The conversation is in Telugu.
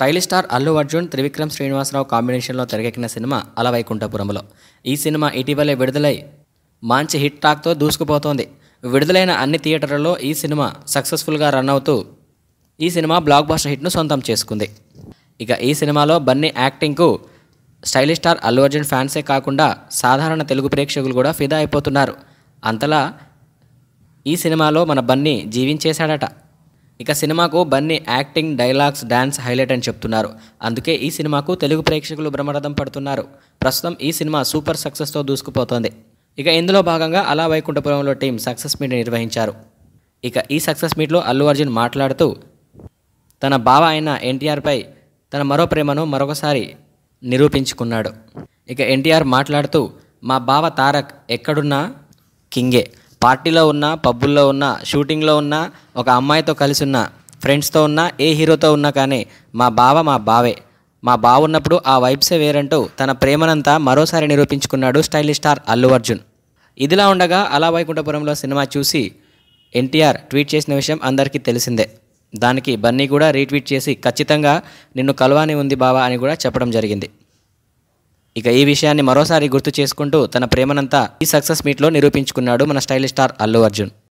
స్టైలిష్ స్టార్ అల్లు అర్జున్ త్రివిక్రమ్ శ్రీనివాసరావు కాంబినేషన్లో తెరకెక్కిన సినిమా అలవైకుంఠపురంలో ఈ సినిమా ఇటీవలే విడుదలై మంచి హిట్ టాక్తో దూసుకుపోతోంది విడుదలైన అన్ని థియేటర్లలో ఈ సినిమా సక్సెస్ఫుల్గా రన్ అవుతూ ఈ సినిమా బ్లాక్ బాస్టర్ హిట్ను సొంతం చేసుకుంది ఇక ఈ సినిమాలో బన్నీ యాక్టింగ్కు స్టైలిష్ స్టార్ అల్లు అర్జున్ ఫ్యాన్సే కాకుండా సాధారణ తెలుగు ప్రేక్షకులు కూడా ఫిదా అయిపోతున్నారు అంతలా ఈ సినిమాలో మన బన్నీ జీవించేశాడట ఇక సినిమాకు Bunny acting dialogues dance highlight అని చెప్తున్నారు అందుకే ఈ సినిమాకు తెలుగు ప్రేక్షకులు బ్రహ్మరథం పడుతున్నారు ప్రస్తుతం ఈ సినిమా సూపర్ సక్సెస్తో దూసుకుపోతోంది ఇక ఇందులో భాగంగా అలా వైకుంఠపురంలో టీం సక్సెస్ మీట్ నిర్వహించారు ఇక ఈ సక్సెస్ మీట్లో అల్లు అర్జున్ మాట్లాడుతూ తన బావ అయిన ఎన్టీఆర్పై తన మరో ప్రేమను మరొకసారి నిరూపించుకున్నాడు ఇక ఎన్టీఆర్ మాట్లాడుతూ మా బావ తారక్ ఎక్కడున్నా కింగే పార్టీలో ఉన్నా పబ్బుల్లో ఉన్నా షూటింగ్లో ఉన్నా ఒక అమ్మాయితో కలిసి ఉన్నా ఫ్రెండ్స్తో ఉన్నా ఏ హీరోతో ఉన్నా కానీ మా బావ మా బావే మా బావ ఉన్నప్పుడు ఆ వైబ్సే వేరంటూ తన ప్రేమనంతా మరోసారి నిరూపించుకున్నాడు స్టైలిష్ స్టార్ అల్లు అర్జున్ ఇదిలా ఉండగా అలా వైకుంఠపురంలో సినిమా చూసి ఎన్టీఆర్ ట్వీట్ చేసిన విషయం అందరికీ తెలిసిందే దానికి బన్నీ కూడా రీట్వీట్ చేసి ఖచ్చితంగా నిన్ను కలవాని ఉంది బావా అని కూడా చెప్పడం జరిగింది ఇక ఈ విషయాన్ని మరోసారి గుర్తు చేసుకుంటూ తన ప్రేమనంతా ఈ సక్సెస్ మీట్లో నిరూపించుకున్నాడు మన స్టైలిష్ స్టార్ అల్లు అర్జున్